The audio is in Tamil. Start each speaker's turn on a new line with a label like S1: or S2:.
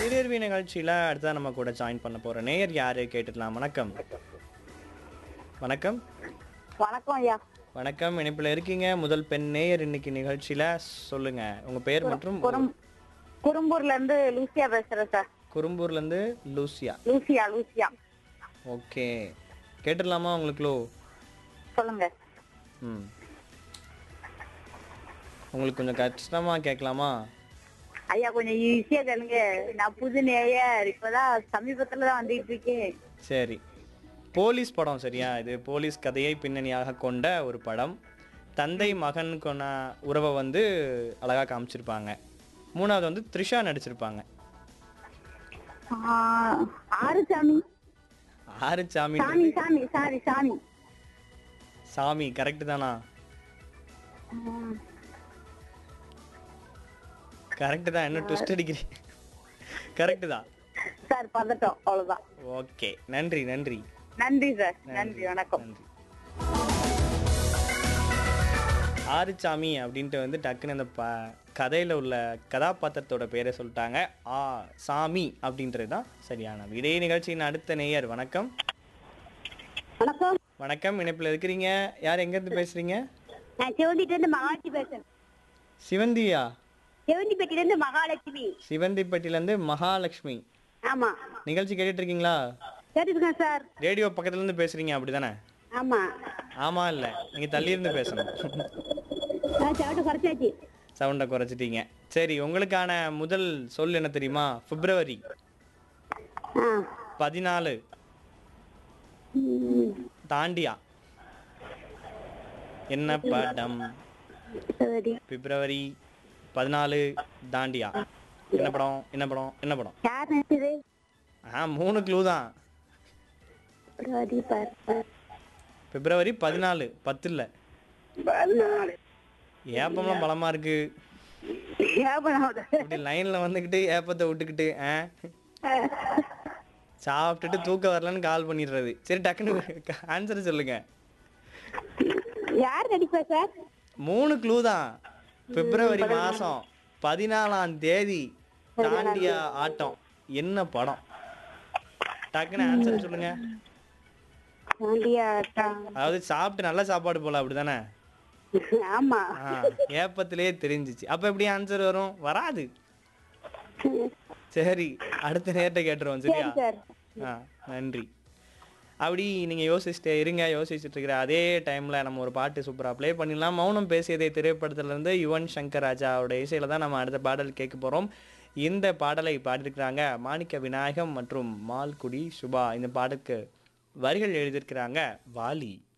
S1: திடீர்வி நிகழ்ச்சியில் அடுத்ததான் நம்ம கூட ஜாயின் பண்ண போற நேயர் யாரு கேட்டுக்கலாம் வணக்கம் வணக்கம்
S2: வணக்கம் ஐயா
S1: வணக்கம் இணைப்பில் இருக்கீங்க முதல் பெண் நேயர் இன்னைக்கு நிகழ்ச்சியில சொல்லுங்க உங்க பெயர் மற்றும்
S2: குறும் குறும்பூர்ல இருந்து லூசியா பேசுறேன் சார்
S1: குறும்பூர்ல இருந்து லூசியா
S2: லூசியா லூசியா
S1: ஓகே கேட்டுடலாமா உங்களுக்கு
S2: சொல்லுங்க
S1: ம் உங்களுக்கு கொஞ்சம் கஷ்டமா கேட்கலாமா
S2: ஐயா கொஞ்சம் ஈஸியா கேளுங்க நான் புது நேயர் இப்பதான் சமீபத்துல தான் வந்துட்டு இருக்கேன்
S1: சரி போலீஸ் படம் சரியா இது போலீஸ் கதையை பின்னணியாக கொண்ட ஒரு படம் தந்தை மகன் கொண்ட உறவை வந்து அழகா காமிச்சிருப்பாங்க மூணாவது வந்து த்ரிஷா நடிச்சிருப்பாங்க
S2: ஆஹ், ஆறு சாமி
S1: ஆறு சாமி
S2: சாமி சாமி சாரி சாமி
S1: சாமி கரெக்ட் தானா
S2: ஆஹ்,
S1: கரெக்ட் தான் என்ன ட்விஸ்ட் அடிக்கிறீங்க கரெக்ட் தான்
S2: சார் பதட்டம் அவ்வளவுதான்
S1: ஓகே நன்றி நன்றி
S2: நன்றி சார் நன்றி வணக்கம்
S1: நன்றி ஆறுச்சாமி அப்படின்ட்டு வந்து டக்குன்னு அந்த ப கதையில் உள்ள கதாபாத்திரத்தோட பேரை சொல்லிட்டாங்க ஆ சாமி அப்படின்றது தான் சரியான விடை நிகழ்ச்சியின் அடுத்த நேயர் வணக்கம்
S2: வணக்கம்
S1: வணக்கம் இணைப்பில் இருக்கிறீங்க யார் எங்கேருந்து பேசுறீங்க
S2: நான் சிவந்திட்டு இருந்து மகாலட்சுமி பேசுறேன்
S1: சிவந்தியா
S2: சிவந்திப்பேட்டில இருந்து மகாலட்சுமி
S1: சிவந்திப்பட்டிலேருந்து மகாலட்சுமி
S2: ஆமா
S1: நிகழ்ச்சி கேட்டுட்டு இருக்கீங்களா
S2: கேட்டுருக்கேன் சார்
S1: ரேடியோ பக்கத்துலேருந்து பேசுறீங்க அப்படி தானே
S2: ஆமா
S1: ஆமாம் இல்லை நீங்கள் தள்ளியிருந்து பேசணும்
S2: நான் சாப்பிட்டு குறைச்சாச்சு
S1: சவுண்டை குறைச்சிட்டீங்க சரி உங்களுக்கான முதல் சொல் என்ன தெரியுமா பிப்ரவரி
S2: ஆ
S1: பதினாலு
S2: ம்,
S1: தாண்டியா என்ன படம்
S2: சரி
S1: பிப்ரவரி பதினாலு தாண்டியா என்ன படம் என்ன படம் என்ன படம்
S2: யார் நினைச்சது
S1: ஆ மூணு க்ளூ தான்
S2: பிப்ரவரி பத்து
S1: பிப்ரவரி பதினாலு பத்து இல்லை
S2: பதினாலு
S1: ஏப்பம்லாம் பலமா இருக்கு
S2: ஏப்பனாவது
S1: இப்படி லைன்ல வந்துக்கிட்டு ஏப்பத்தை விட்டுக்கிட்டு ஆ சாப்பிட்டுட்டு தூக்கம் வரலன்னு கால் பண்ணிடுறது சரி டக்குன்னு ஆன்சர் சொல்லுங்க
S2: யார் நடிப்பா சார்
S1: மூணு க்ளூ தான் பிப்ரவரி மாசம் பதினாலாம் தேதி தாண்டியா ஆட்டம் என்ன படம் டக்குன்னு ஆன்சர் சொல்லுங்க
S2: பாண்டியாட்டா
S1: அதாவது சாப்பிட்டு நல்ல சாப்பாடு போல அப்படிதானே
S2: ஆமா
S1: ஆ, ஏப்பத்திலே தெரிஞ்சிச்சு அப்ப எப்படி ஆன்சர் வரும் வராது சரி அடுத்த நேரத்தை கேட்டுருவோம் சரியா
S2: சார்
S1: ஆ நன்றி அப்படி நீங்கள் யோசிச்சுட்டு இருங்க யோசிச்சுட்டு இருக்கிற அதே டைமில் நம்ம ஒரு பாட்டு சூப்பராக ப்ளே பண்ணிடலாம் மௌனம் பேசியதை திரைப்படத்துலேருந்து யுவன் சங்கர் ராஜாவோட இசையில் தான் நம்ம அடுத்த பாடல் கேட்க போகிறோம் இந்த பாடலை பாடியிருக்கிறாங்க மாணிக்க விநாயகம் மற்றும் மால்குடி சுபா இந்த பாடலுக்கு வரிகள் எழுதியிருக்கிறாங்க வாலி